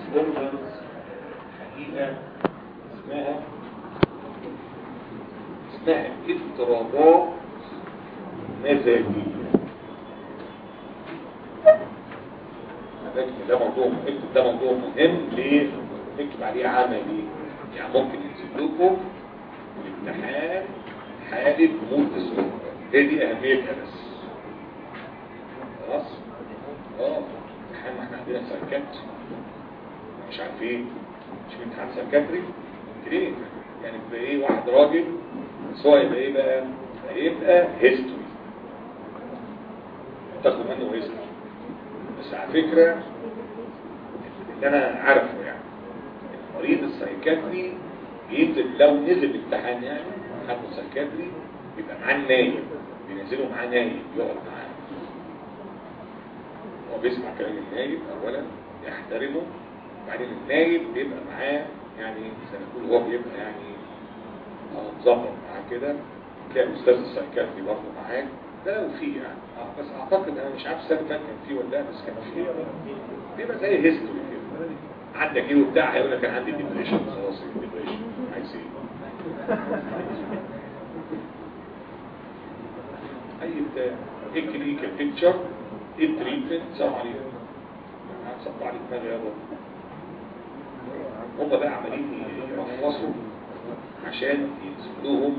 ديسوردرز حقيقة اسمها اسمها اضطرابات مزاجية ده موضوع مهم ده موضوع مهم ليه؟ نكتب عليه عملي يعني ممكن ينزل لكم الامتحان حالة مود ديسوردر هي دي اهميتها بس خلاص اه امتحان ما احنا عندنا سايكات مش عارفين مش في امتحان سايكاتري كلينيك يعني يبقى ايه واحد راجل بس هو يبقى ايه بقى هيبقى هيستوري تاخد منه هيستوري بس على فكرة اللي انا عارفه يعني المريض السايكاتري بينزل لو نزل امتحان يعني حد سايكاتري بيبقى معاه النايم بينزلوا معاه نايم يقعد معاه هو بيسمع كلام النايب اولا يحترمه وبعدين النايب بيبقى معاه يعني زي ما نقول هو بيبقى يعني مظبط معاه كده تلاقي الاستاذ السايكاتري برضه معاك ده لو فيه يعني آه، بس اعتقد انا مش عارف السنه اللي فاتت كان فيه ولا لا بس كان فيه بيبقى زي هيستوري كده عندك ايه وبتاع هيقول لك انا عندي ديبريشن خلاص ديبريشن عايز ايه اي بتاع ايه الكلينيكال بيكتشر ايه التريتمنت سلام عليكم هتصبح عليك دماغي يابا هم بقى عمالين يرفصوا عشان ينزلوهم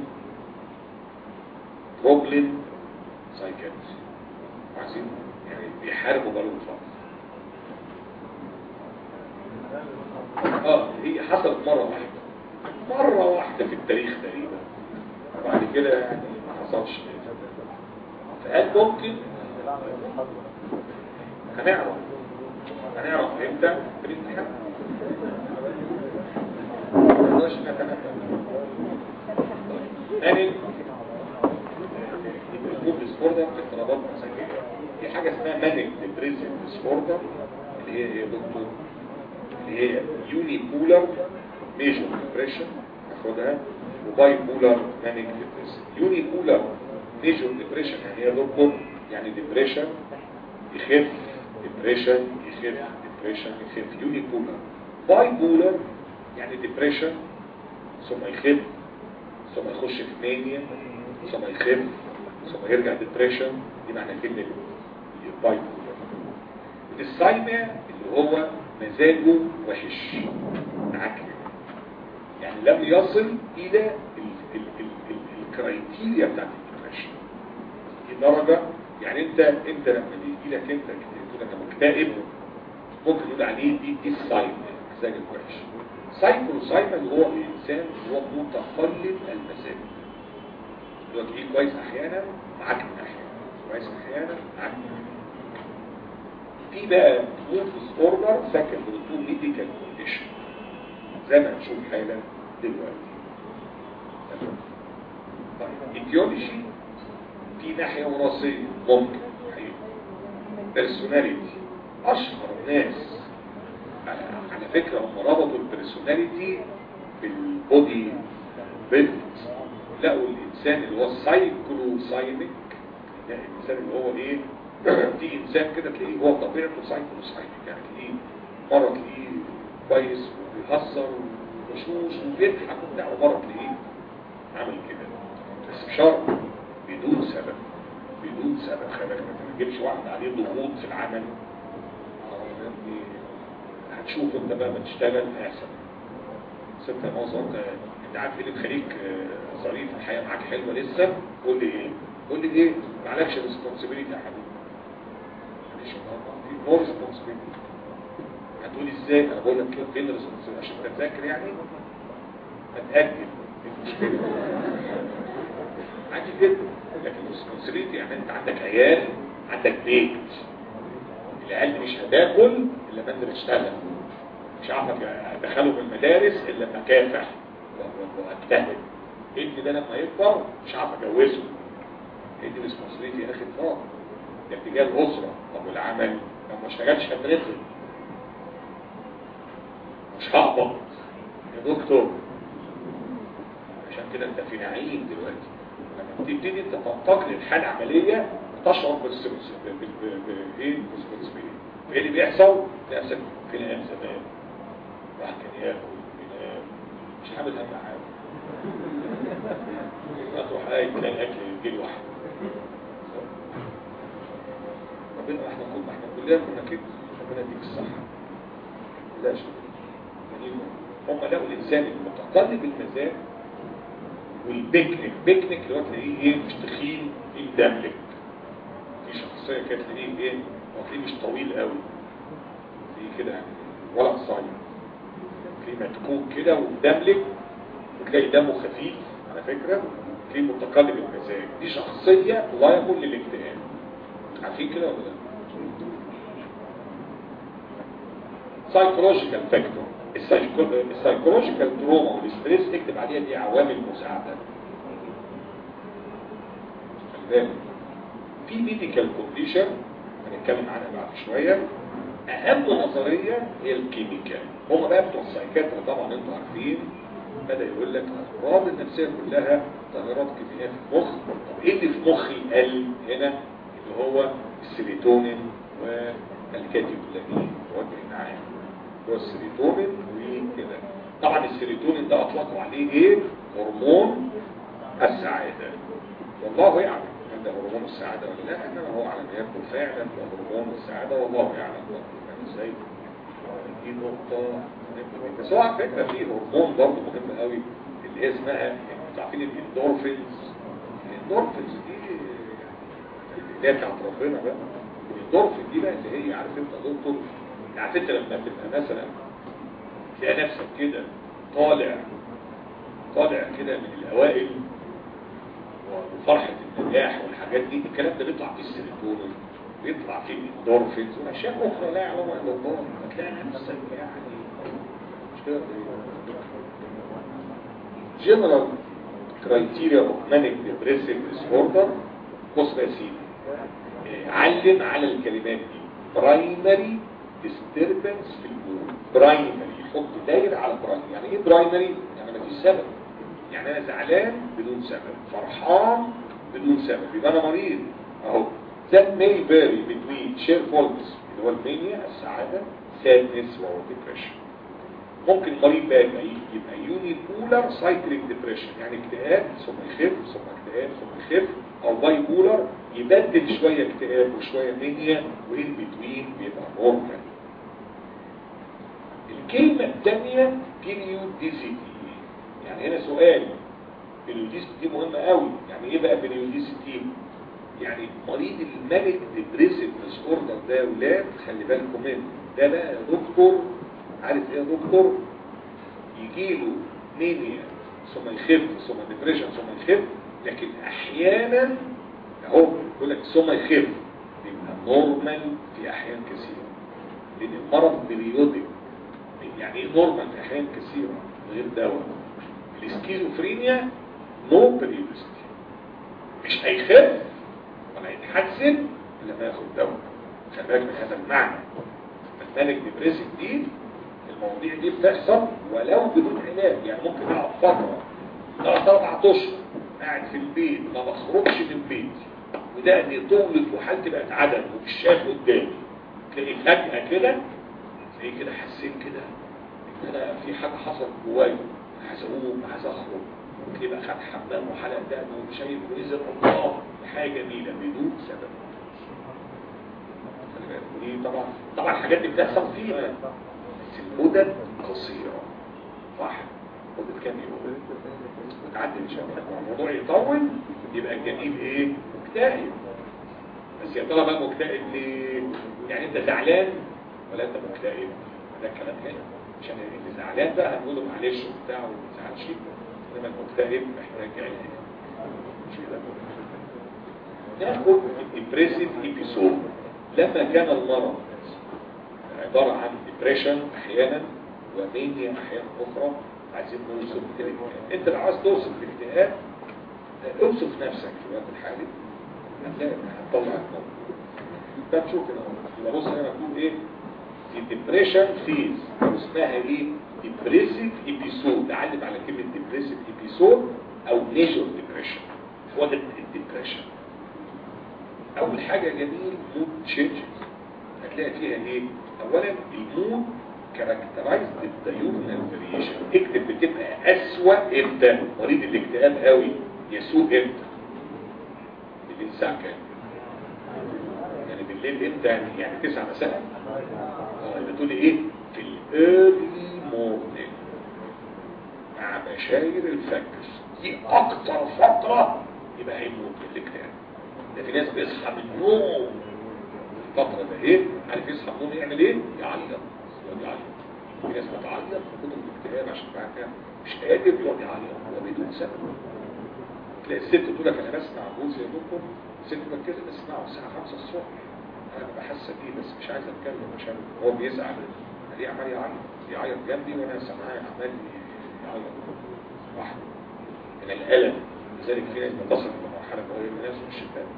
بروبلم سايكاتري عايزين يعني بيحاربوا بقالهم فتره اه هي حصلت مرة واحدة مرة واحدة في التاريخ تقريبا وبعد كده يعني ما حصلش فهل ممكن هنعرف هنعرف امتى في الامتحان مقدرش نتنبأ يعني الجروب ديسوردر اضطرابات مساجية في حاجة اسمها مانيك ديبريسيف ديسوردر اللي هي ايه يا دكتور اللي هي يوني بولر ميجور ديبريشن ناخدها وباي بولر مانيك ديبريسيف يوني بولر ميجور ديبريشن يعني ايه يا دكتور يعني ديبريشن يخف ديبريشن يخف ديبريشن يخف يوني بولر باي بولر يعني ديبريشن ثم يخف ثم يخش في مانيا ثم يخف ثم يرجع ديبريشن دي معنى كلمه باي بولر السايمة اللي هو مزاجه وحش عكري يعني لم يصل الى ال- ال- ال- ال- الكرايتيريا بتاعت الديبريشن دي درجة يعني انت انت لما بيجي لك انت تقول انا مكتئب ممكن نقول عليه دي دي السايمة مزاج الوحش سايكلو سايمة اللي هو الانسان اللي هو متقلب المزاج اللي هو تلاقيه كويس احيانا معاك احيانا كويس احيانا معاك في بقى مود ديسوردر سكن تو ميديكال كونديشن زي ما هنشوف حالا دلوقتي تمام؟ طيب ايديولوجي في ناحية وراثية ممكن حقيقي بيرسوناليتي اشهر ناس على على فكرة هم ربطوا البيرسوناليتي بالبودي بيلد لقوا الانسان اللي هو سايكلو سايميك الانسان اللي هو ايه في انسان كده تلاقيه هو طبيعته سايكلو سايميك يعني تلاقيه مرة تلاقيه كويس وبيهزر ومشوش وبيضحك وبتاع ومرة تلاقيه عامل كده بس بشرط بدون سبب بدون سبب خلي بالك ما تجيبش واحد عليه ضغوط في العمل آه، يا ابني هتشوف انت بقى ما تشتغل هيحصل بس انت معظم انت انت عارف ايه اللي مخليك آه، ظريف الحياه معاك حلوه لسه قول لي ايه قول لي ايه معلكش ريسبونسبيلتي يا حبيبي معلش نو ريسبونسبيلتي هتقولي ازاي انا بقول لك كده فين الريسبونسبيلتي عشان تذاكر يعني هتأجل إيه المشكله عادي جدا لكن الريسبونسبيلتي يعني انت عندك عيال عندك بيت العيال مش هتاكل الا ما انت تشتغل مش عارفك ادخله من المدارس الا لما كافح و- و- واجتهد ابني ده لما يكبر مش عارف اجوزه هي دي ريسبونسبيلتي يا اخي اطلاق ده اتجاه الاسره طب والعمل لو ما اشتغلش هترفض مش هقبض يا دكتور عشان كده انت في نعيم دلوقتي لما تبتدي انت تنتقل للحاله عمليه تشعر بالريسبونسبيلتي ايه الريسبونسبيلتي ايه اللي بيحصل؟ بيحصل في ايام زمان واحد كان ياكل وينام مش حامل هم حاجه تروح قايم تلاقي الاكل يجي واحد ربنا احنا كنا احنا كلنا كنا كده ربنا يديك الصحه لا شكرا يعني هم لقوا الانسان المتقلب المزاج والبيكنيك بيكنيك اللي هو تلاقيه ايه مش تخين يدملك في شخصيه كده تلاقيه ايه هو تلاقيه مش طويل قوي تلاقيه كده يعني ولا قصير تلاقيه متكوك كده ومدملك وتلاقي دمه خفيف على فكره تلاقيه متقلب المزاج دي شخصيه لا يقول للاكتئاب عارفين كده ولا لا؟ سايكولوجيكال فاكتور السايكولوجيكال تروما والستريس اكتب عليها دي عوامل مساعده خلي في ميديكال كونديشن هنتكلم عنها بعد شويه اهم نظريه هي الكيميكال هم بقى بتوع السايكاترا طبعا انتوا عارفين بدا يقول لك الامراض النفسيه كلها تغيرات كيميائيه في المخ طب ايه اللي في مخي قل هنا اللي هو السيروتونين والكاتيكولامين وجه عام هو السيروتونين وكده طبعا السيروتونين ده اطلقوا عليه ايه هرمون السعاده والله يعلم هل ده هرمون السعاده ولا لا انما هو على ما يكون فعلا هو هرمون السعاده والله يعلم يعني ازاي دي نقطه بس هو على فكره في هرمون برضه مهم قوي اللي هي اسمها انتوا عارفين الاندورفينز الاندورفينز دي اللي هي بتاعت ربنا بقى الاندورفين دي بقى اللي هي عارف انت دكتور عارف انت لما تبقى مثلا تلاقي نفسك كده طالع طالع كده من الاوائل وفرحة النجاح والحاجات دي الكلام ده بيطلع في السيروتونين بيطلع في الاندورفينز واشياء اخرى لا يعلمها الا الله هتلاقي نفسك يعني مش كده جنرال كرايتيريا اوف مانيك ديبريسيف ديسوردر بص يا سيدي علم على الكلمات دي برايمري disturbance في المود برايمري يحط دايرة على برايمري يعني ايه برايمري يعني ما فيش سبب يعني انا زعلان بدون سبب فرحان بدون سبب يبقى انا مريض اهو that may vary between cheerfulness اللي هو المانيا السعادة sadness وهو depression ممكن مريض بقى يبقى يبقى يوني بولر سايكليك ديبريشن يعني اكتئاب ثم يخف ثم اكتئاب ثم يخف او باي بولر يبدل شوية اكتئاب وشوية مانيا وين بتوين بيبقى نورمال الكلمة الثانية بيريوديسيتي يعني هنا سؤال بيريوديسيتي دي مهمة قوي يعني ايه بقى بيريوديسيتي يعني مريض المانيك ديبريسيف ديس اوردر ده يا ولاد خلي بالكم منه ده بقى دكتور عارف ايه يا دكتور يجيله مانيا ثم يخف ثم ديبريشن ثم يخف لكن احيانا اهو يقول لك ثم يخف يبقى نورمال في احيان كثيره لان المرض بريودك يعني ايه نورمال في احيان كثيره غير دواء الاسكيزوفرينيا نو بريودستي مش هيخف ولا يتحسن الا ما ياخد دواء خلي بالك من هذا المعنى المانك ديبريسيف دي المواضيع دي بتحصل ولو بدون علاج يعني ممكن اقعد فتره ثلاث اربع اشهر قاعد في البيت ما بخرجش من بيتي وده ان طولت وحالتي بقت عدم ومش شايف قدامي تلاقي فجأة كده تلاقي كده حسيت كده ان انا في حاجة حصلت جوايا عايز اقوم عايز اخرج ممكن يبقى خد حمام وحلق دقن وشايف ونزل الله حاجة جميلة بدون سبب ودي طبعا طبعا الحاجات دي بتحصل فيها بس المدد قصيرة صح مدة كام يوم وتعدي ان شاء الله الموضوع يطول يبقى الجميل ايه مكتئب بس يا ترى بقى مكتئب ليه يعني انت زعلان ولا انت مكتئب ده الكلام هنا عشان اللي زعلان بقى هنقوله معلش وبتاع وما تزعلش انما المكتئب محتاج علاج مش كده ناخد الديبريسيف ايبيسود لما كان المرض عبارة عن ديبريشن احيانا ومانيا احيانا اخرى عايزين نوصف الاكتئاب انت لو عايز توصف الاكتئاب اوصف نفسك في الوقت الحالي هتلاقي هتطلع النور ده تشوف كده يبقى بص هنا مكتوب ايه الديبريشن فيز او اسمها ايه ديبريسيف ايبيسود علم على كلمه ديبريسيف ايبيسود او نيجر ديبريشن هو ده الديبريشن اول حاجه جميل مود تشينجز هتلاقي فيها ايه اولا المود كاركترايز بالديورنال فاريشن اكتب بتبقى اسوأ امتى مريض الاكتئاب قوي يسوء امتى بالليل الساعه كام يعني بالليل امتى يعني يعني 9 مساء اه يبقى تقول ايه في الايرلي مورنينج مع بشاير الفجر دي اكتر فتره يبقى هيموت من الاكتئاب ده في ناس بيصحى من النوم الفتره ده ايه عارف يصحى من النوم يعمل ايه يعيط يقعد يعيط في ناس بتعيط من كتر الاكتئاب عشان بعد كده مش قادر يقعد يعيط هو بدون سبب تلاقي الست تقول لك انا بسمع جوزي يا دكتور الست بتكلم بسمعه الساعه 5 الصبح انا ببقى حاسه بيه بس مش عايز اتكلم عشان هو بيزعل ليه عمال يعيط يعيط جنبي وانا سامعاه عمال يعيط واحد من الالم لذلك في ناس بتصل لمرحله ان هو يرمي نفسه في الشباك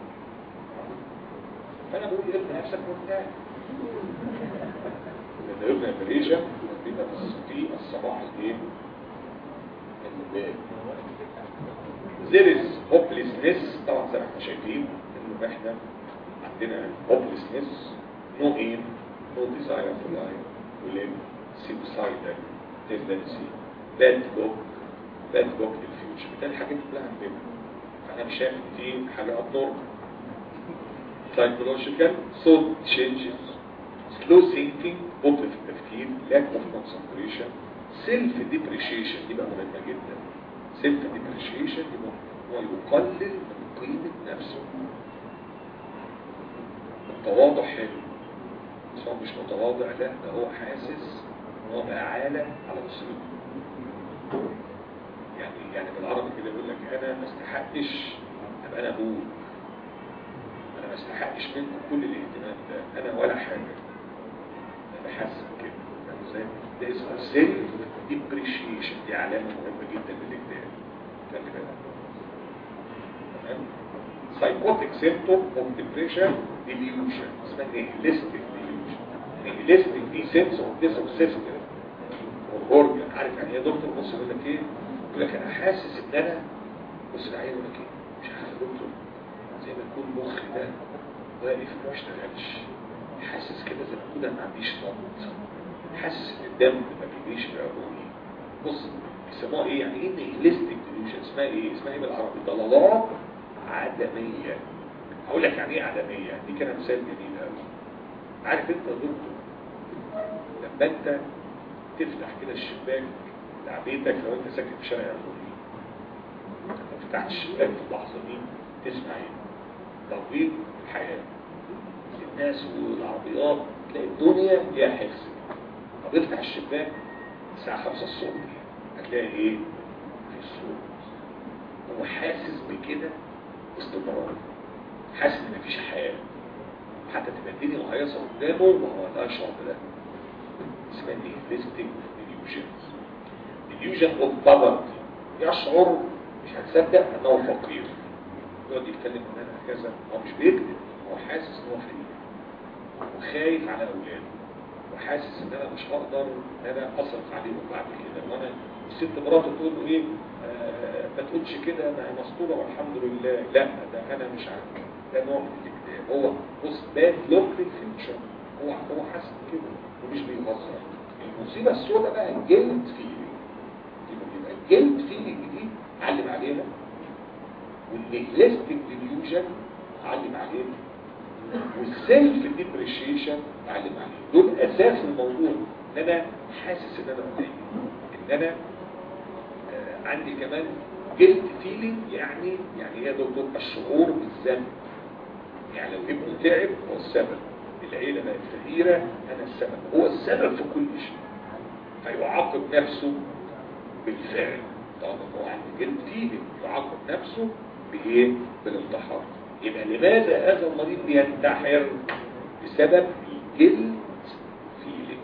فانا بقول ارمي نفسك مرتاح لما يبنى الريشه بيبقى في الصباح الايه there is hopelessness طبعا زي ما احنا شايفين انه احنا عندنا hopelessness no aim no desire for life we live suicidal tendency bad luck bad luck in the future ده الحاجات دي كلها عندنا فانا مش شايف ان في حاجه abnormal psychological thought changes slow thinking بطء في التفكير lack of concentration self depreciation دي بقى مهمه جدا self depreciation دي هو يقلل من قيمه نفسه التواضع حلو بس هو مش متواضع لا ده هو حاسس ان هو بقى عالة على اسرته يعني يعني بالعربي كده يقول لك انا ما استحقش ابقى انا ابوك انا ما استحقش منكم كل الاهتمام ده انا ولا حاجه انا حاسس بكده فاهم ازاي؟ ده اسمه سيلف ديبريشيشن دي علامه مهمه جدا للاكتئاب خلي بالك تمام psychotic symptom of depression delusion اسمها nihilistic delusion nihilistic دي sense of this of system organ عارف يعني ايه يا دكتور بص يقول لك ايه يقول لك انا حاسس ان انا بص العيال يقول لك ايه مش عارف يا دكتور زي ما يكون مخي ده واقف ما بيشتغلش حاسس كده زي ما يكون انا ما عنديش نبض حاسس ان الدم ما بيجيش بعقولي بص بيسموها ايه يعني ايه نيهيلستيك ديلوجن اسمها ايه اسمها ايه بالعربي ضلالات عدميه هقول لك يعني ايه عدميه دي كده مثال جميل قوي عارف انت يا دكتور لما انت تفتح كده الشباك بتاع بيتك لو انت ساكن في شارع الرملي لو فتحت الشباك في اللحظه دي تسمع ايه تطبيق الحياه الناس والعربيات تلاقي الدنيا ليها حفظ طب افتح الشباك الساعه 5 الصبح هتلاقي ايه في الصوت هو حاسس بكده باستمرار حاسس ان مفيش حياه حتى تبقى الدنيا مهيصه قدامه وهو لا شعور ده اسمها نيهيلستيك ديليوجنز ديليوجن اوف بابرتي يشعر مش هتصدق انه فقير يقعد يتكلم ان انا كذا هو مش بيكذب هو حاسس ان هو فقير وخايف على اولاده وحاسس ان انا مش هقدر ان انا اصرف عليهم بعد كده وانا الست مراته تقول له ايه آه ما تقولش كده انا مسطوره والحمد لله لا ده انا مش عارف ده نوع من الاكتئاب هو بص باد لوك للفيوتشر هو هو حاسس كده ومش بيهزر المصيبه السوداء بقى الجلد فيلينج يبقى الجلد فيلينج دي علم علينا والنيجلستيك ديليوجن علم علينا والسيلف ديبريشيشن علم علينا دول اساس الموضوع ان انا حاسس ان انا مضايق ان انا آه عندي كمان جلد فيلينج يعني يعني ايه يا دكتور الشعور بالذنب يعني لو ابنه تعب هو السبب العيلة بقت فقيرة أنا السبب هو السبب في كل شيء فيعاقب نفسه بالفعل طبعا هو عند جلد فيه يعاقب نفسه بإيه؟ بالانتحار يبقى لماذا هذا المريض بينتحر بسبب الجلد فيلينج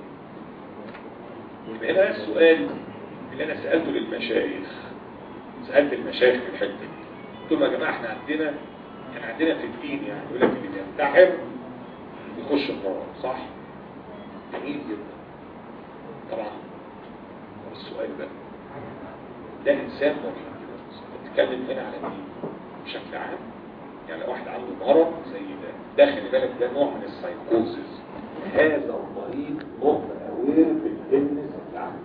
يبقى هنا السؤال اللي أنا سألته للمشايخ سألت المشايخ في الحتة دي قلت لهم يا جماعة احنا عندنا كان عندنا في الدين يعني يقول لك اللي بينتحر يخش النار صح جميل جدا طبعا السؤال بقى ده انسان مريض بتتكلم هنا على مين بشكل عام يعني لو واحد عنده مرض زي ده ده خلي بالك ده نوع من السايكوزز هذا المريض مغمى اوير بالبيزنس بتاعهم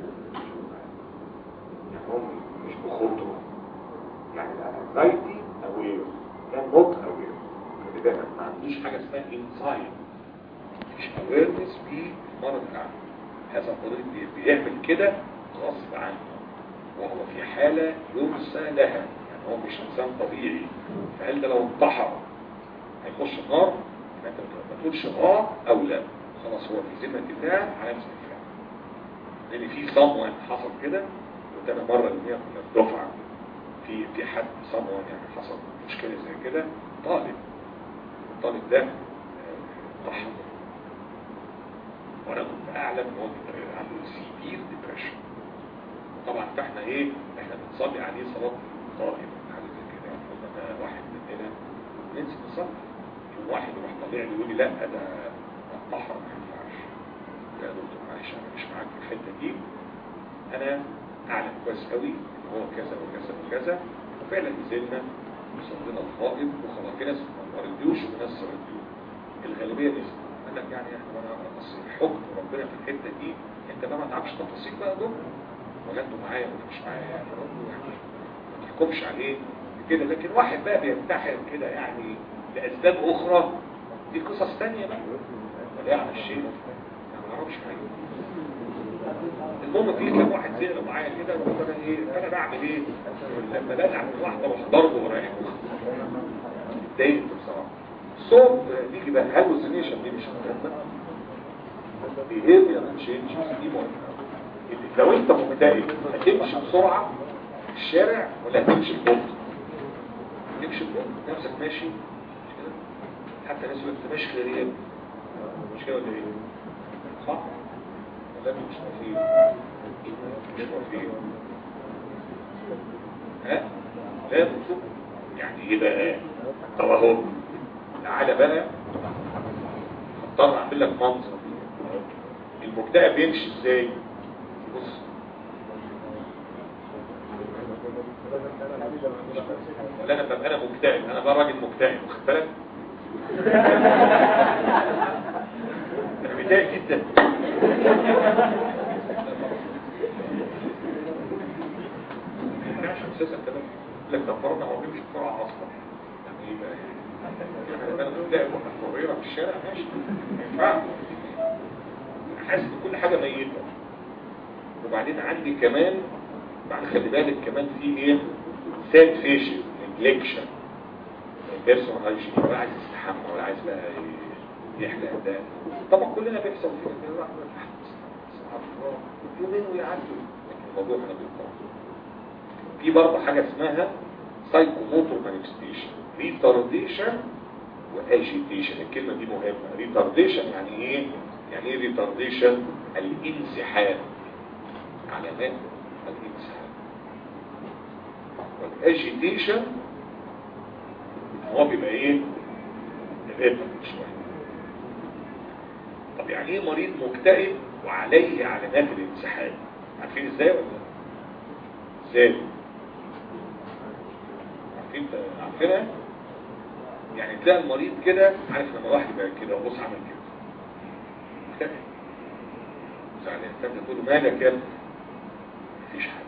يعني هم مش بخطوه يعني الانكزايتي اوير كان نوت اوير خلي بالك ما عنديش حاجه اسمها انسايد مفيش اويرنس بالمرض العام هذا المريض بي- بيعمل كده غصب عنه وهو في حالة يرسى لها يعني هو مش إنسان طبيعي فهل ده لو انتحر هيخش النار يبقى انت ما تقولش اه او لا خلاص هو في ذمة الله على نفس الفعل لان في صموان حصل كده كنت انا مرة اللي هي كنا في دفعة في في حد صموان يعني حصل مشكلة زي كده طالب الطالب ده آه، انتحر وانا كنت اعلم ان هو عنده سيفير ديبريشن طبعا فاحنا ايه احنا بنصلي عليه صلاه طائف حاجه زي كده يعني قلنا ده واحد مننا ننسى نصلي يوم واحد يروح طالع لي يقول لي لا ده انتحر ما ينفعش يا دكتور معلش انا مش معاك في الحته دي انا اعلم كويس قوي ان هو كذا وكذا وكذا وفعلا نزلنا وصلينا الفائض وخلاص في ناس ما رديوش وناس رديوش الغالبيه نزلت قال لك يعني احنا وانا اصل حكم ربنا في الحته دي انت بقى ما تعرفش تفاصيل بقى دول ولا انتوا معايا ولا مش معايا يعني برضه يعني ما تحكمش عليه كده لكن واحد بقى بينتحر كده يعني لاسباب اخرى دي قصص ثانيه بقى ولا يعني الشيء انا ما اعرفش حاجه المهم في كام واحد زعلوا معايا كده وقلت انا ايه انا بعمل ايه لما بزعل من واحده اروح ضربه ورايح اتضايقت بصراحه صوت نيجي بقى هالوزينيشن دي مش مهمه behavior changes دي مهمه لو انت مكتئب هتمشي بسرعه في الشارع ولا هتمشي ببطء تمشي ببطء نفسك ماشي مش كده حتى ناس يقول انت ماشي غريب مش كده ولا ايه صح ولا مش مفيد مش مفيد ها لا بصوت يعني ايه بقى طب اهو تعالى بقى هضطر اعمل لك منظر المكتئب يمشي ازاي بص ولا انا ببقى انا مكتئب انا بقى راجل مكتئب واخد بالك انا متضايق جدا عشان اساسا كده لك دبرنا هو بيمشي بسرعه اصلا يعني ايه بقى يعني انا مكتئب واحد صغيره في الشارع ماشي ما ينفعش حاسس بكل حاجه ميته وبعدين عندي كمان بعد خلي بالك كمان في ايه ساد فيشن نجلكشن بيرسون هايجين ولا عايز يستحمى ولا عايز بقى يحلق ده طبعا كلنا بيحصل فينا يومين ويعدوا لكن الموضوع هنا بيطلع في برضه حاجه اسمها سايكوموتور مانيفستيشن ريتارديشن واجيتيشن الكلمه دي مهمه ريتارديشن يعني ايه يعني ايه ريتارديشن الانسحاب علامات الانسحاب والاجيتيشن هو بيبقى ايه الابن شويه طب يعني ايه مريض مكتئب وعليه علامات الانسحاب عارفين ازاي ولا لا؟ ازاي عارفين عارفينها يعني تلاقي المريض كده عارف لما واحد يبقى كده وبص عامل كده مكتئب زعلان فانت تقول له مالك يا ابني مفيش حاجه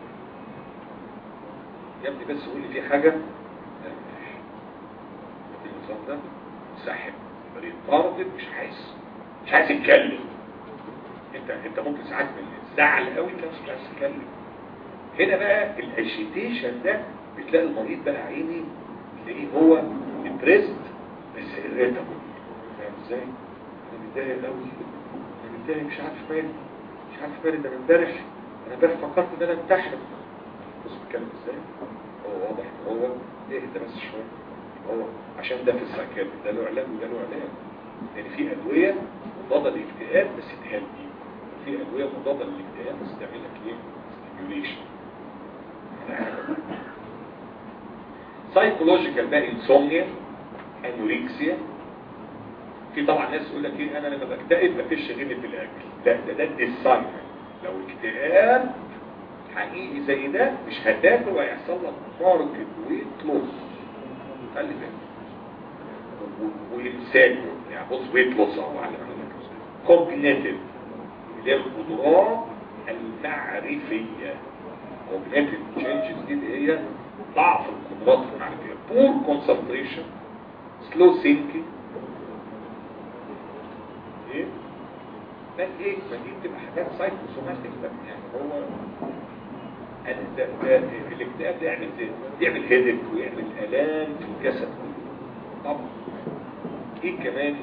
يا ابني بس قول لي في حاجه لا مفيش النظام ده ساحب مريض طارد مش عايز مش عايز يتكلم انت انت ممكن ساعات من الزعل قوي انت مش عايز تتكلم هنا بقى الاجيتيشن ده بتلاقي المريض بقى عيني تلاقيه هو ديبريسد بس irritable فاهم ازاي؟ انا متضايق قوي انا متضايق مش عارف مالي مش عارف مالي ده انا امبارح انا امبارح فكرت ان انا انتحر بص بيتكلم ازاي؟ هو واضح ان هو اهدى بس شويه هو عشان ده في السكات ده له علاج وده له علاج لان في ادويه مضاده للاكتئاب بس تهدي وفي ادويه مضاده للاكتئاب بس تعمل لك ايه؟ ستيميوليشن سايكولوجيكال بقى انسومنيا انوريكسيا في طبعا ناس يقول لك ايه انا لما بكتئب مفيش غير في الاكل لا ده ده الديساين لو اكتئاب حقيقي زي ده مش هتاكل وهيحصل لك ماركت ويت لوس خلي بالك وامساك يعني بص ويت لوس اهو على كومبينيتيف اللي هي القدرات المعرفية cognitive changes دي اللي هي ضعف القدرات المعرفية poor concentration slow thinking ايه ده ايه ما دي بتبقى حاجات سايكوسوماتيك يعني هو أنا ده ده الاكتئاب ده يعمل زي يعمل هيدك ويعمل الام في الجسد كله طبعا ايه كمان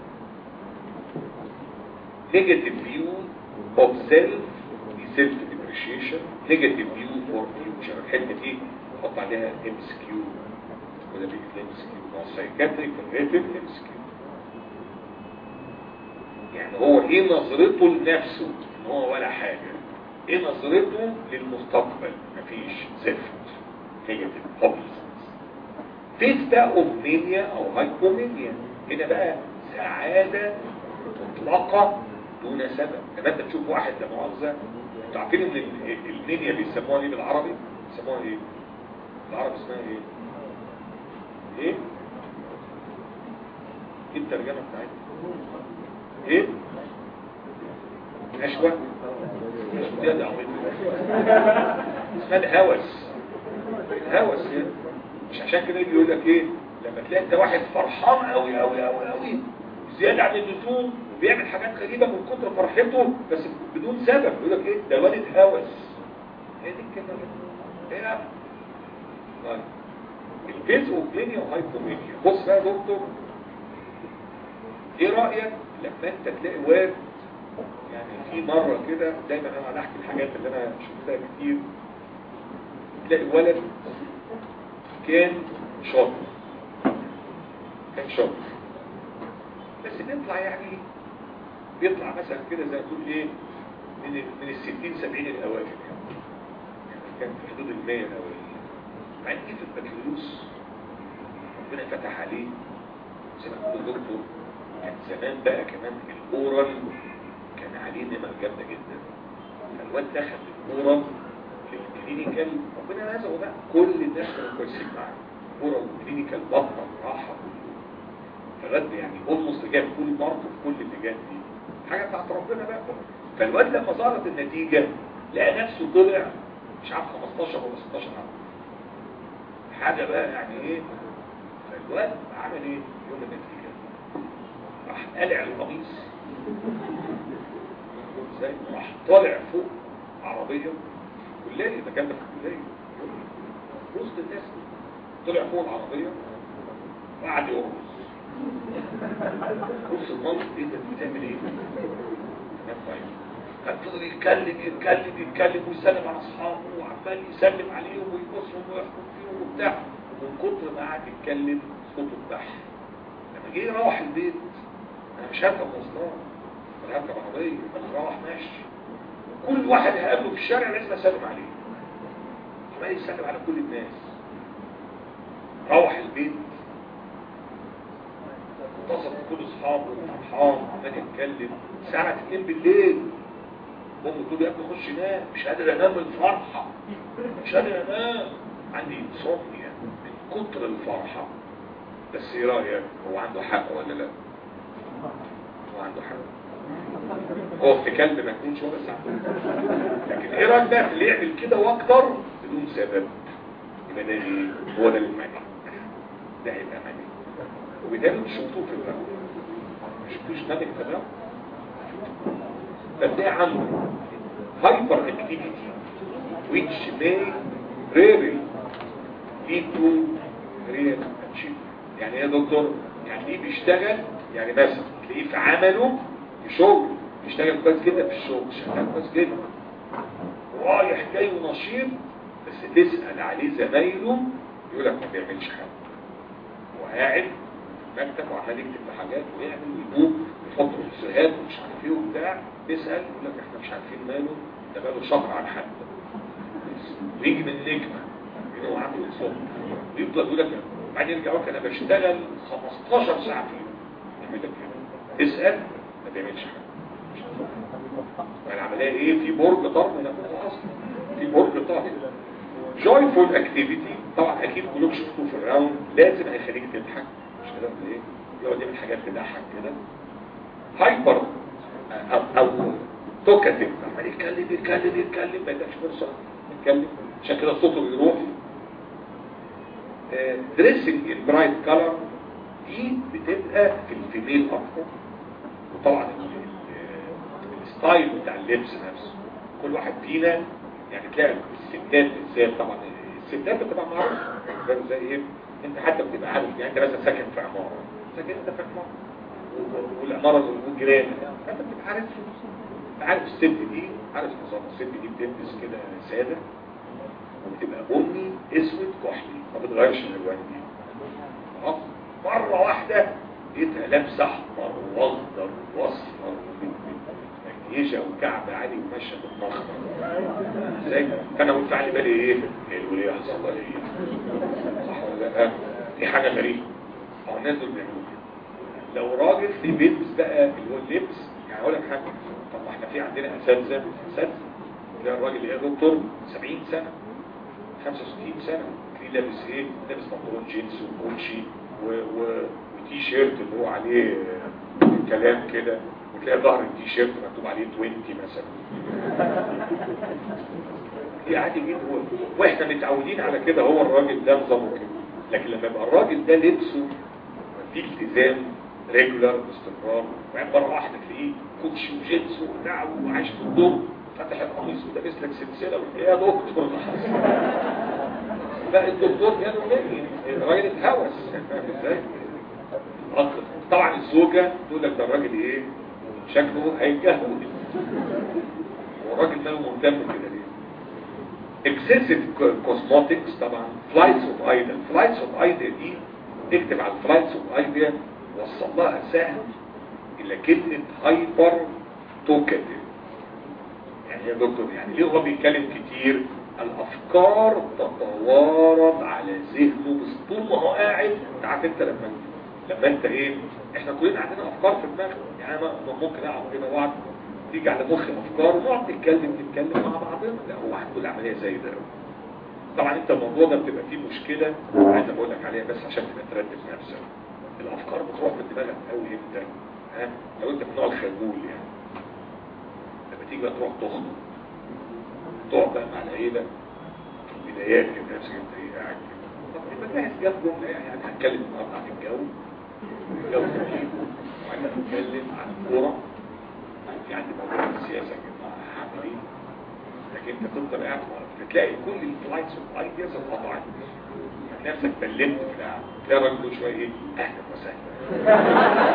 negative view of self self depreciation negative view for future الحته دي نحط عليها ام اس كيو ولا بيكتب ام اس كيو ما هو سايكاتريك نيجاتيف ام اس كيو يعني هو ايه نظرته لنفسه ان هو ولا حاجه ايه نظرته للمستقبل مفيش زفت نيجاتيف هوبلسنس فيس بقى اومنيا او هايبومينيا هنا بقى سعاده مطلقه دون سبب لما انت تشوف واحد لا مؤاخذه انتوا عارفين ان ال- المنيا بيسموها ايه بالعربي بيسموها ايه بالعربي اسمها ايه ايه ايه الترجمه بتاعتها ايه نشوة دي دي عبيط اسمها الهوس الهوس يعني. مش عشان كده يجي يقول لك ايه لما تلاقي انت واحد فرحان قوي قوي قوي قوي زيادة عن اللزوم بيعمل حاجات غريبة من كتر فرحته بس بدون سبب يقول لك ايه ده والد هوس هي دي الكلمة دي. ايه يا طيب الفيز اوبلينيا وهايبومينيا بص بقى يا دكتور ايه رأيك لما انت تلاقي واد يعني في مرة كده دايما انا هنحكي الحاجات اللي انا شفتها كتير تلاقي ولد كان شاطر كان شاطر بس بيطلع يعني بيطلع مثلا كده زي ما تقول ايه من ال من الستين سبعين الاوائل يعني. يعني كان في حدود المية الاوائل مع ان جه في البكالوريوس ربنا فتح عليه زي ما تقول دكتور كان زمان بقى كمان الاورال كان عليه نمر جامده جدا فالواد دخل الاورال للكلينيكال ربنا رزقه بقى كل الناس كانوا كويسين معاه اورال وكلينيكال بطنه راحه فالواد يعني اولموست جاب كل مارك في كل اللجان دي حاجه بتاعت ربنا بقى فالواد لما ظهرت النتيجه لقى نفسه طلع مش عارف 15 ولا 16 عام حاجه بقى يعني ايه فالواد عمل ايه يوم النتيجه راح قلع القميص ازاي راح طالع فوق عربيه كليه ده كان في الكليه وسط الناس طلع فوق العربيه وقعد يرقص بص المنطق ايه ده بتعمل ايه تمام طيب كان فضل يتكلم يتكلم يتكلم ويسلم على اصحابه وعمال يسلم عليهم ويبصهم ويحكم فيهم وبتاع ومن كتر ما قعد يتكلم صوته اتبح لما جه يروح البيت انا مش هركب مواصلات ولا هركب عربيه انا هروح ماشي كل واحد هقابله في الشارع لازم اسلم عليه عمال يسلم على كل الناس روح البيت اتصل بكل اصحابه فرحان عمال يتكلم الساعه 2 بالليل امه تقول يا ابني خش نام مش قادر انام من الفرحه مش قادر انام عندي انسومنيا من كتر الفرحه بس ايه رايك هو عنده حق ولا لا هو عنده حق هو في كلب ما يكونش هو بس عنده لكن ايه رايك بقى في اللي يعمل كده واكتر بدون سبب يبقى ده ايه هو ده المعنى ده هيبقى معنى وبالتالي مش شفتوه في الرقم مش شفتوش نادي في الرقم فتلاقي عنده hyper activity which may rarely lead to real achievement يعني ايه يا دكتور يعني ايه بيشتغل يعني مثلا تلاقيه في عمله في شغل بيشتغل كويس جدا في الشغل شغال كويس جدا رايح جاي ونشيط بس تسأل عليه زمايله يقول لك ما بيعملش حاجه وقاعد مكتب وعمال يكتب في حاجات ويعمل ويجوب ويحط رسالات ومش عارف ايه وبتاع تسال يقول لك احنا مش عارفين ماله ده بقاله شهر عن حد ويجي من نجمه ان هو عنده انسان ويفضل يقول لك بعدين يرجع يقول لك انا بشتغل 15 ساعه في اليوم يعمل لك كده اسال ما بيعملش حاجه العمليه ايه في برج طرد نفسه اصلا في برج طرد جويفول اكتيفيتي طبعا اكيد كلكم شفتوه في الراوند لازم هيخليك تضحك مش كده ولا ايه يقعد يعمل حاجات تضحك كده هايبر او, أو توكاتيف عمال يتكلم يتكلم يتكلم ما يدكش فرصه يتكلم عشان كده صوته بيروح دريسنج البرايت كلر دي بتبقى في الفيميل اكتر وطبعا الستايل بتاع اللبس نفسه كل واحد فينا يعني تلاقي الستات بالذات طبعا الستات بتبقى معروفه فاهم زي ايه انت حتى بتبقى عارف يعني انت مثلا ساكن في عماره ساكن انت في عماره والعماره والجيران فانت بتبقى عارف عارف الست دي عارف نظام الست دي بتلبس كده ساده وبتبقى بني اسود كحلي ما بتغيرش الالوان دي خلاص مره واحده لقيتها لابسه احمر واخضر واصفر مكيجه وكعب عالي وماشيه بالمخمر ازاي فانا قلت على بالي ايه الوليه حصل لها ايه صح ولا لا دي حاجه غريبه هو الناس دول بيعملوا كده لو راجل في بيلبس بقى اللي هو اللبس يعني اقول لك حاجه طب ما احنا في عندنا اساتذه اساتذه تلاقي الراجل اللي هي دكتور 70 سنه 65 سنه تلاقيه لابس ايه لابس بنطلون جينز وكوتشي و... و... وتي شيرت اللي هو عليه كلام كده وتلاقي ظهر التي شيرت مكتوب عليه 20 مثلا دي عادي جدا هو واحنا متعودين على كده هو الراجل ده نظامه كده لكن لما يبقى الراجل ده لبسه في التزام ريجولار باستمرار وبعدين مره واحده تلاقيه كوتشي وجينز وبتاع وعايش في الدور فتح القميص ولابس لك سلسله وتلاقيه يا دكتور لا الدكتور كان الراجل اتهوس ازاي طبعا الزوجه تقول لك ده الراجل ايه شكله هيتجهز والراجل ده مهتم كده ليه excessive cosmetics طبعا flights of idea flights of idea دي اكتب على flights of idea وصل لها سهم الى كلمة هايبر توكاتيف يعني يا دكتور يعني ليه هو بيتكلم كتير الافكار تتوارد على ذهنه بس طول ما هو قاعد انت عارف انت لما لما انت ايه احنا كلنا عندنا افكار في دماغنا يعني انا ممكن اقعد كده واقعد تيجي على مخي افكار ونقعد نتكلم نتكلم مع بعضنا لا هو كل عمليه زي ده طبعا انت الموضوع ده بتبقى فيه مشكله عايز اقول لك عليها بس عشان تبقى ترتب نفسك الافكار بتروح من دماغك قوي امتى ها لو انت من نوع الخجول يعني لما تيجي بقى تروح تخطب تقعد بقى مع العيله في البدايات كده نفسك انت ايه قاعد كده طب يبقى جاهز جاب جمله يعني هنتكلم النهارده عن الجو الجو جميل وعندنا نتكلم عن الكوره في عندي موضوع السياسه كده هعمل ايه لكن انت تفضل قاعد تلاقي كل الفلايتس والايدياز اتقطعت نفسك بلمت في القعده تلاقي الراجل شويه ايه اهلا وسهلا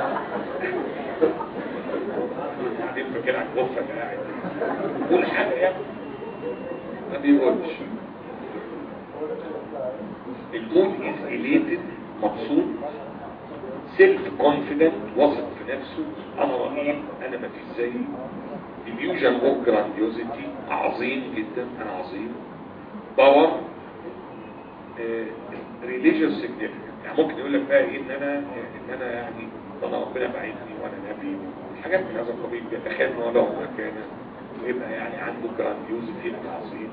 بعدين فاكر على الغرفه اللي قاعد قول حاجه يا ابني ما بيقولش المود از اليتد مبسوط سيلف كونفيدنت واثق في نفسه انا رهيب انا ما فيش زيي illusion of grandiosity عظيم جدا انا عظيم باور ريليجيوس significance يعني ممكن يقول لك بقى ايه ان انا ان انا يعني انا ربنا بعيدني وانا نبي حاجات من هذا القبيل بيتخيل ان هو له مكانه ويبقى يعني عنده جرانديوزيتي عظيم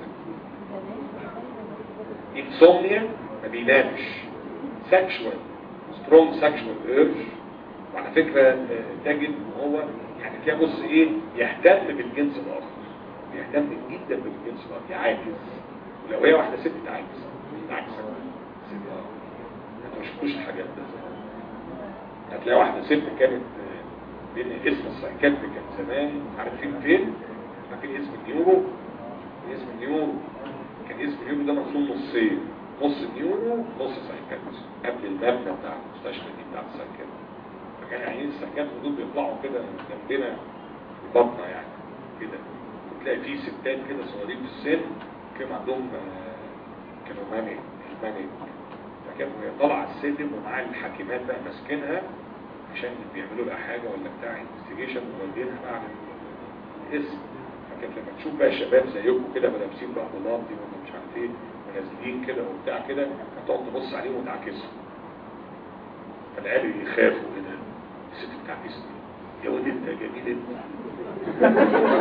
انسومنيا ما بينامش سكشوال سترونج سكشوال ايرج وعلى فكره تجد ان هو يعني تلاقي بص ايه يهتم بالجنس الاخر يهتم جدا بالجنس الاخر يعاكس ولو هي واحده ست تعاكس تعاكس انت ما شفتوش الحاجات ده هتلاقي واحده ست كانت بين اسم السايكاتري كان زمان عارفين فين فاكرين اسم النيورو اسم النيورو كان اسم النيورو ده مرسوم نصين نص نيورو نص سايكاتري قبل المبنى بتاع المستشفى دي بتاع السايكاتري فكان يعني السايكاتري دول بيطلعوا كده جنبنا في بطنه يعني كده وتلاقي فيه ستات كده صغيرين في السن كانوا عندهم كانوا ماني ماني فكانوا هي طالعه السلم ومعاها الحاكمات بقى ماسكينها عشان بيعملوا لها حاجه ولا بتاع انفستيجيشن ومودينها بقى على الاسم فكانت لما تشوف بقى شباب زيكم كده لابسين بقى بلاط دي ولا مش عارف ايه ونازلين كده وبتاع كده هتقعد تبص عليهم وتعكسهم فالعيال يخافوا كده الست بتعكسني يا ولد انت جميل انت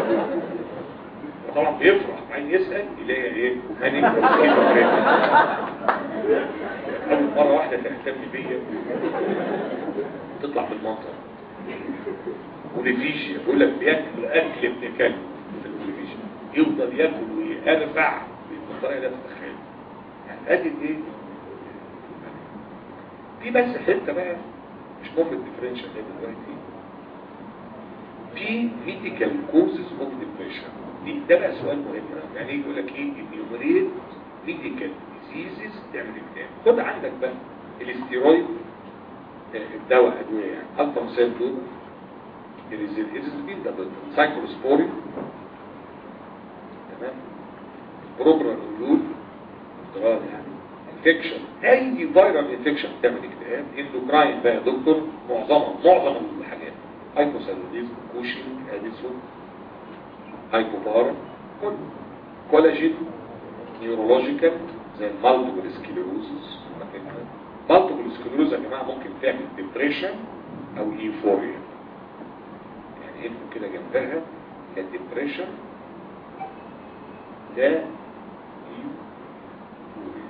وطبعا بيفرح بعدين يسأل يلاقي ايه هاني اول مرة واحدة تهتم بيا تطلع بالمنظر وليفيجيا بيقول لك بياكل اكل ابن كلب في الوليفيجيا يفضل ياكل ويرفع بالطريقه لا تتخيل يعني ادي ايه في بس حته بقى مش مهم الديفرنشال ده دلوقتي في ميديكال كوزز اوف ديبريشن دي ده بقى سؤال مهم يعني يجي يقول لك ايه انيومريت ميديكال ديزيزز تعمل اكتئاب خد عندك بقى الاستيرويد الدواء ادويه يعني اكتر مثال دول الازازبين ده سايكلوسبورين تمام بروبرانولول اضطراب يعني انفكشن اي فيرال انفكشن بتعمل اكتئاب اندوكراين بقى يا دكتور معظمها معظم الحاجات هايبوثايروديزم كوشنج اديسون هايبوبار كولاجين نيورولوجيكال زي المالتيبل سكليروزس مالتيبل سكليروز يا جماعه ممكن تعمل ديبريشن او ايفوريا يعني انتوا كده جنبها لا ديبريشن لا ايفوريا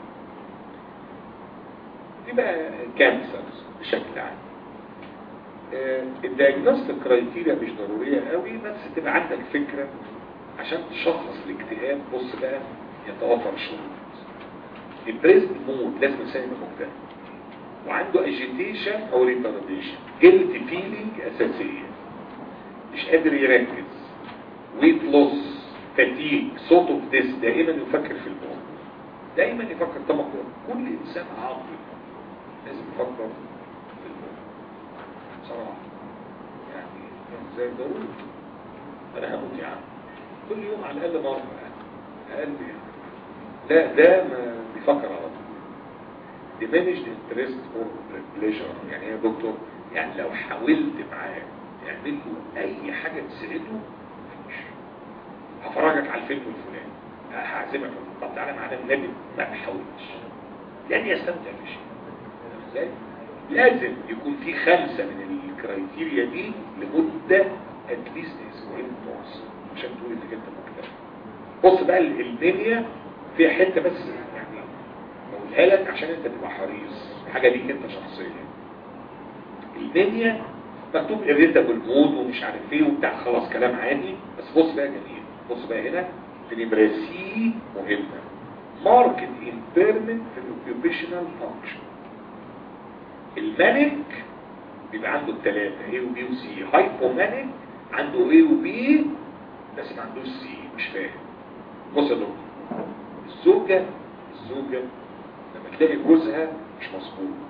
دي بقى كانسرز بشكل عام الدياجنوستيك كرايتيريا مش ضرورية قوي بس تبقى عندك فكرة عشان تشخص الاكتئاب بص بقى يتوفر شروط البريزد مود لازم الانسان يبقى مكتئب وعنده اجيتيشن او ريتارديشن جلد فيلينج اساسية مش قادر يركز ويت لوس فاتيج صوت اوف ديس دائما يفكر في الموت دائما يفكر طبعا كل انسان عاقل لازم يفكر في الموت بصراحة يعني زي ضروري انا هموت يا عم كل يوم على الاقل مرة يعني اقل يعني لا ده ما بيفكر على طول diminished interest or pleasure يعني يا دكتور يعني لو حاولت معاه تعمل له اي حاجة تسعده مفيش هفرجك على الفيلم الفلاني هعزمك طب تعالى معانا النبي ما تحاولش لن يستمتع بشيء ازاي لازم يكون في خمسة من الكرايتيريا دي لمدة اتليست اسبوعين ونص عشان تقول انك انت مكتئب بص بقى المنيا فيها حتة بس يعني بقولها لك عشان انت تبقى حريص حاجة ليك انت شخصيا المنيا مكتوب irritable مود ومش عارف ايه وبتاع خلاص كلام عادي بس بص بقى جميل بص بقى هنا في نمرة سي مهمة market impairment في الاوكيوبيشنال فانكشن المانيك بيبقى عنده الثلاثة A و B و C هايبومانيك عنده A و B بس ما عندوش C مش فاهم بص يا دكتور الزوجة الزوجة لما تلاقي جوزها مش مظبوط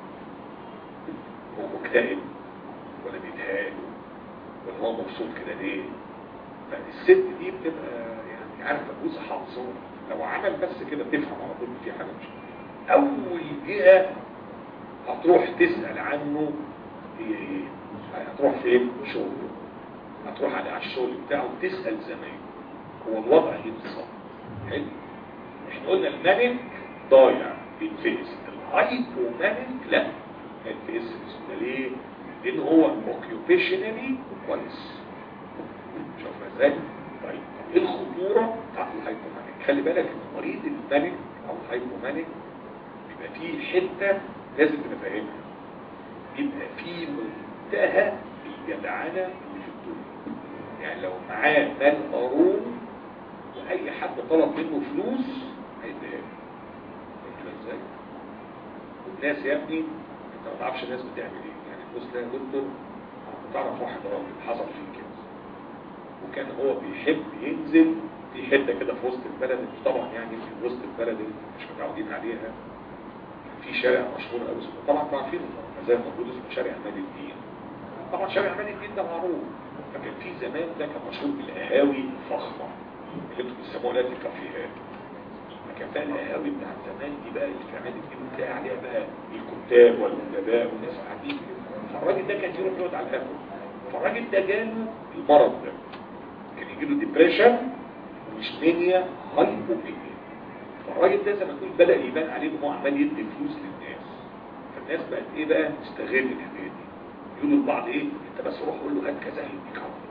هو مكتئب ولا بيتهان ولا هو مبسوط كده ليه فالست دي بتبقى يعني عارفه جوزها حافظه لو عمل بس كده تفهم على طول في حاجه مش اول جهه هتروح تسأل عنه إيه هتروح فين شغله هتروح على الشغل بتاعه تسأل زمايله هو الوضع ايه بالظبط حلو احنا قلنا المانك ضايع بيتفقس الهايبومانك لا بيتفقس ده ليه لان هو اوكيوبيشنالي كويس شوفنا ازاي طيب ايه الخطوره بتاعت الهايبومانك خلي بالك ان مريض المانك او الهايبومانك بيبقى فيه حته لازم تبقى فاهمها يبقى في منتهى الجدعنة اللي في الدنيا يعني لو معاه مال قارون واي حد طلب منه فلوس هيديها فاهم ازاي والناس يا ابني انت ما تعرفش الناس بتعمل ايه يعني بص ده دكتور تعرف واحد راجل حصل فيه كده وكان هو بيحب ينزل في حته كده في وسط البلد طبعا يعني في وسط البلد اللي مش متعودين عليها في شارع مشهور قوي اسمه طبعا انتوا عارفين زي ما موجود اسمه شارع عماد الدين طبعا شارع عماد الدين ده معروف فكان في زمان ده كان مشهور بالقهاوي الفخمه اللي انتوا بتسموها دلوقتي الكافيهات فكان بقى القهاوي بتاعت زمان دي بقى اللي في عماد الدين بتلاقي عليها بقى الكتاب والادباء والناس قاعدين فالراجل ده كان يروح يقعد على القهوه فالراجل ده جاله المرض ده كان يجي له ديبريشن ومش مانيا هايبومانيا فالراجل ده زي ما تقول بدأ يبان عليه انه عمال يدي فلوس للناس فالناس بقت ايه بقى تستغل الحكايه دي يقولوا لبعض ايه انت بس روح قول له هات كذا هيديك عمر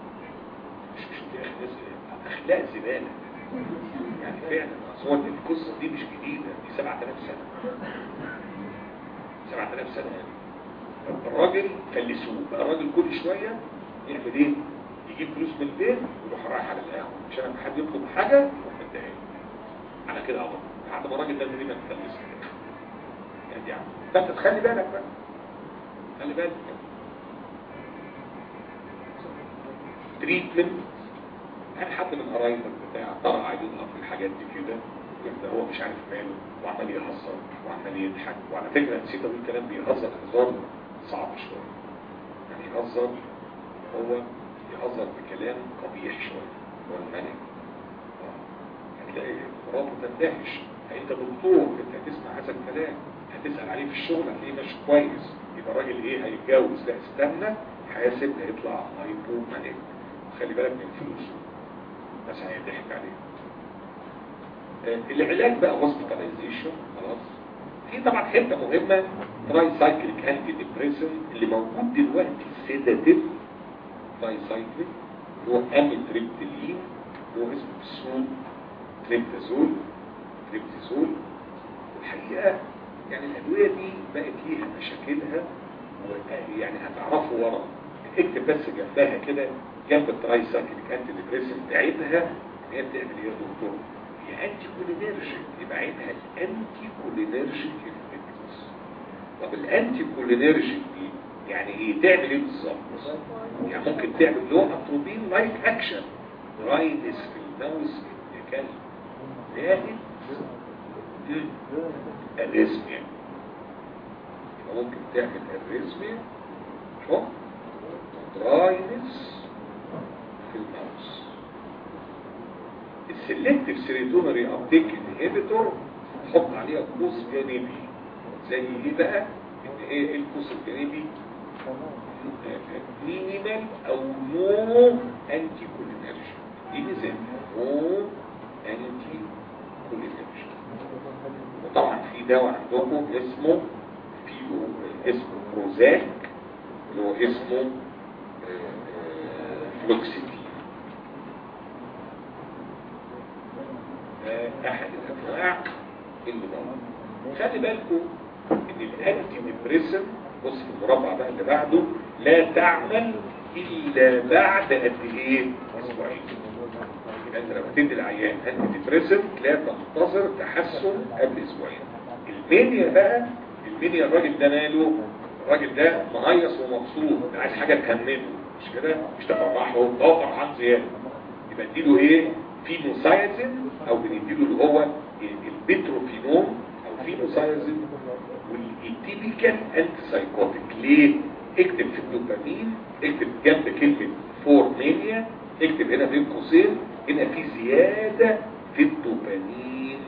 مش مش دي اخلاق اخلاق زباله يعني فعلا اصل القصه دي مش جديده دي 7000 سنه 7000 سنه يعني الراجل فلسوه بقى الراجل كل شويه يعمل ايه يجيب فلوس من البيت ويروح رايح على القهوه عشان لما حد يطلب حاجه يروح مديها له. على كده عبط لحد ما الراجل ده تقريبا فلس يعني يعني فانت تخلي بالك بقى خلي بالك تريتمنت هل حد من قرايبك بتاع طلع عايزين في الحاجات دي كده يبقى هو مش عارف ماله وعمال يهزر وعمال يضحك وعلى فكره نسيت اقول كلام بيهزر هزار صعب شويه يعني يهزر هو يهزر بكلام قبيح شويه هو الملك آه. هتلاقي مراته تندهش انت دكتور انت هتسمع هذا الكلام هتسال عليه في الشغل هتلاقيه ماشي كويس يبقى الراجل ايه هيتجوز لا استنى حاسب هيطلع هايبو مانيك خلي بالك من فلوسه بس هيضحك عليه آه، العلاج بقى هوسبيتاليزيشن خلاص في طبعا حته مهمه تراي سايكليك انتي ديبريسن اللي موجود دلوقتي سيداتيف تراي سايكليك اللي هو اميتريبتيلين اللي هو اسمه سول تريبتازول تريبتازول والحقيقه يعني الادويه دي بقت ليها مشاكلها ويعني هتعرفوا ورا اكتب بس جنبها كده جنب التراي سايكليك انتي ديبريسن تعيدها ان هي بتعمل ايه يا دكتور؟ هي انتي كولينيرجيك يبقى عينها الانتي كولينيرجيك افكتس طب الانتي كولينيرجيك دي يعني ايه تعمل ايه بالظبط يعني ممكن تعمل له اتروبين لايك اكشن رايدس في الماوس كلب زائد الريزميا يبقى ممكن تعمل الريزميا شوف دراينس في الماوس السلكتيف سيريتونري ابتيك انهبيتور تحط عليها قوس جانبي زي ايه بقى ان ايه القوس الجانبي مينيمال او نو انتي كولينرجي دي ميزان نو انتي كولينرجي وطبعا في دواء عندكم اسمه فيو اسمه بروزاك اللي هو اسمه فلوكسيتين احد الانواع اللي موجود خلي بالكم ان الانتي ديبريسن بص في المربع بقى اللي بعده لا تعمل الا بعد قد ايه اسبوعين يبقى انت لما تدي العيان انتي ديبريسن لا تنتظر تحسن قبل اسبوعين المنيا بقى المنيا الراجل ده ماله الراجل ده مهيص ومبسوط عايز حاجه تهمله مش كده مش تفرحه ده فرحان زياده يبقى اديله ايه فينوسايزين او بنديله اللي هو البتروفينوم او فينوسايزين والتيبيكال انتي سايكوتيك ليه اكتب في الدوبامين اكتب جنب كلمة فور مانيا اكتب هنا بين قوسين هنا في زيادة في الدوبامين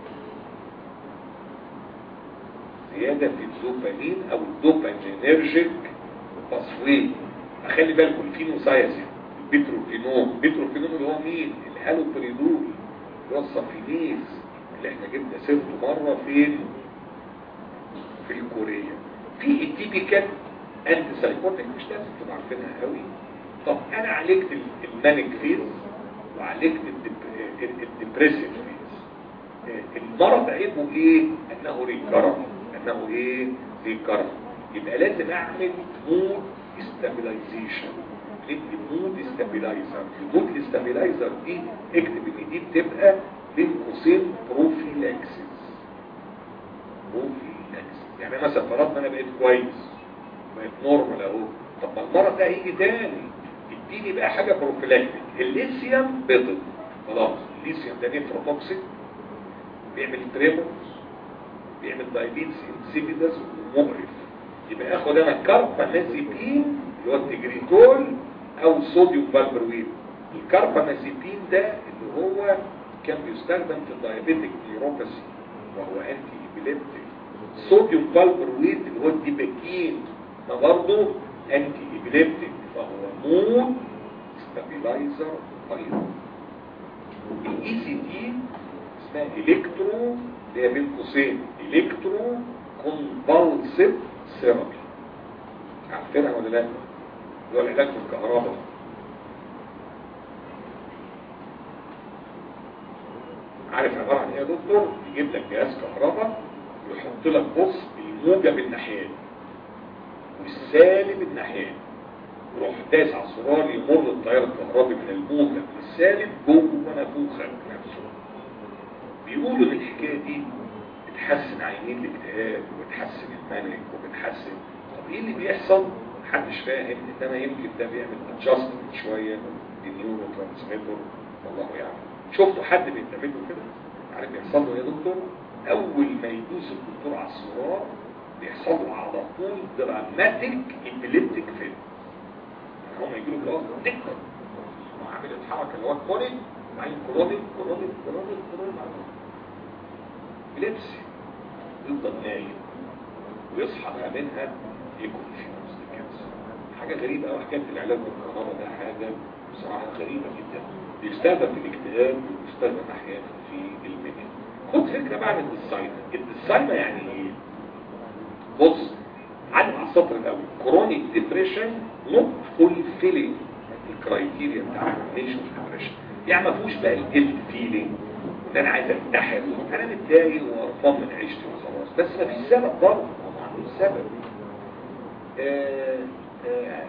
زيادة في الدوبامين او الدوبامينرجيك تصوير اخلي بالكم الفينوسايزين البتروفينوم البتروفينوم اللي هو مين الهالوبريدول اللي هو الصفينيز اللي احنا جبنا سيرته مرة فين في الكورية في التيبيكال انتي سايكوتيك مش لازم تبقوا عارفينها قوي طب انا عالجت المانيك فيز وعالجت الديبريسيف فيز المرض عيبه ايه انه ريكارن انه ايه ريكارن يبقى لازم اعمل مود استابيلايزيشن ندي مود استابيلايزر المود استابيلايزر دي اكتب ان دي بتبقى بين قوسين بروفيلاكسيس بروفيلاكسيس يعني مثلا فرضنا انا بقيت كويس بقيت نورمال اهو طب ما المرض ده هيجي تاني اديني بقى حاجه بروفيلاكتيك الليثيوم بيضل خلاص الليثيوم ده نيتروتوكسيك بيعمل تريمورز بيعمل دايبيتس انسيبيدس ومقرف يبقى اخد انا كاربامازيبين اللي هو التجريتول او صوديوم فالبرويد الكاربامازيبين ده اللي هو كان بيستخدم في الدايابيتك نيوروباثي وهو انتي ايبيليبتيك صوديوم فالبرويد اللي هو الديباكين ده برضه انتي ايبيليبتيك فهو مود ستابيلايزر ايضا الاي سي تي اسمها الكترو اللي هي بين قوسين الكترو كونفالسيف ثيرابي عارفينها ولا لا؟ اللي هو العلاج بالكهرباء عارف عبارة عن ايه يا دكتور؟ يجيب لك جهاز كهرباء ويحط لك بص الموجب الناحية والسالب الناحية يروح داس على الزرار يمر التيار الكهربي من الموجب للسالب جوه نافوخك نفسه بيقولوا ان الحكايه دي بتحسن عينين الاكتئاب وبتحسن المنهج وبتحسن طب ايه اللي بيحصل محدش فاهم انما يمكن ده بيعمل ادجستمنت شويه للنيورو ترانسميتر والله يعلم شفتوا حد بيتعمل له كده عارف بيحصل له ايه يا دكتور اول ما يدوس الدكتور على الزرار بيحصل له على طول دراماتيك ابيليبتيك فيلم يعني هم يجيله كده دكتور وعامل الحركه اللي هو الكونيك وبعدين كرونيك كرونيك كرونيك كرونيك ابيليبسي يفضل نايم ويصحى بقى منها يكون في نفس الكانسر حاجه غريبه قوي حكايه العلاج بالكهرباء ده حاجه بصراحه غريبه جدا بيستخدم في الاكتئاب وبيستخدم احيانا في المنيا خد فكره بقى من الديساينر الديساينر يعني ايه بص علم على السطر الاول كرونيك ديبريشن نوت فولفيلينج الكرايتيريا بتاع النيشن ديبريشن يعني ما فيهوش بقى الجلد فيلينج ان انا عايز انتحر انا متضايق وقرفان من عيشتي وخلاص بس ما فيش سبب برضه ما عندوش سبب آه، آه،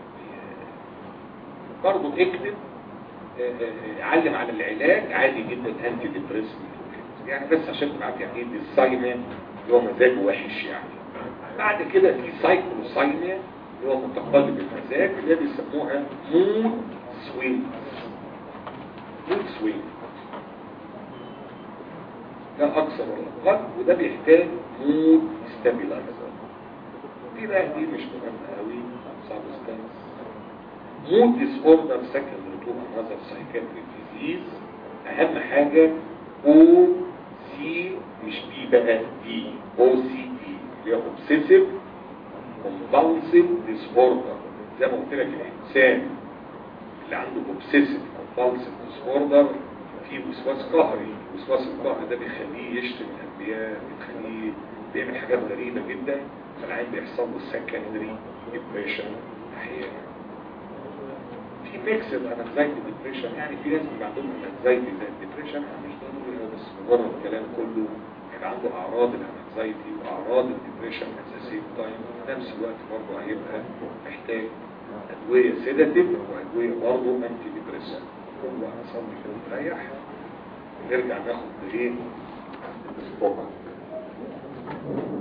برضه اكتب آه، آه، علم على العلاج عادي جدا انتي ديبريسنت يعني بس عشان تبقى عارف يعني ايه ديسايميا اللي هو مزاجه وحش يعني بعد كده في سايكلوسايميا اللي هو متقلب المزاج اللي بيسموها مود سوينج مود سوينج ده اكثر ولا اقل وده بيحتاج مود ستابيلايزر دي بقى دي مش مهمه قوي سبستانس مود ديس اوردر سكندري تو انذر سايكاتريك ديزيز اهم حاجه او سي مش بي بقى دي او سي دي اللي هو اوبسيسيف كومبالسيف ديس اوردر زي ما قلت لك الانسان اللي عنده اوبسيسيف كومبالسيف ديس اوردر في وسواس قهري الوسواس القهري ده بيخليه يشتم الانبياء بيخليه بيعمل حاجات غريبه جدا فالعين بيحصل له سكندري ديبريشن احيانا في ميكس انكزايتي ديبريشن يعني في ناس بيبقى عندهم انكزايتي زي الديبريشن مش ضروري هو بس مجرد الكلام كله هيبقى عنده اعراض الانكزايتي واعراض الديبريشن ات ذا سيم تايم في نفس الوقت برضه هيبقى محتاج ادويه سيداتيف وادويه برضه انتي ديبريسنت هو هنصلي كده نريح نرجع ناخد ايه الاسبوع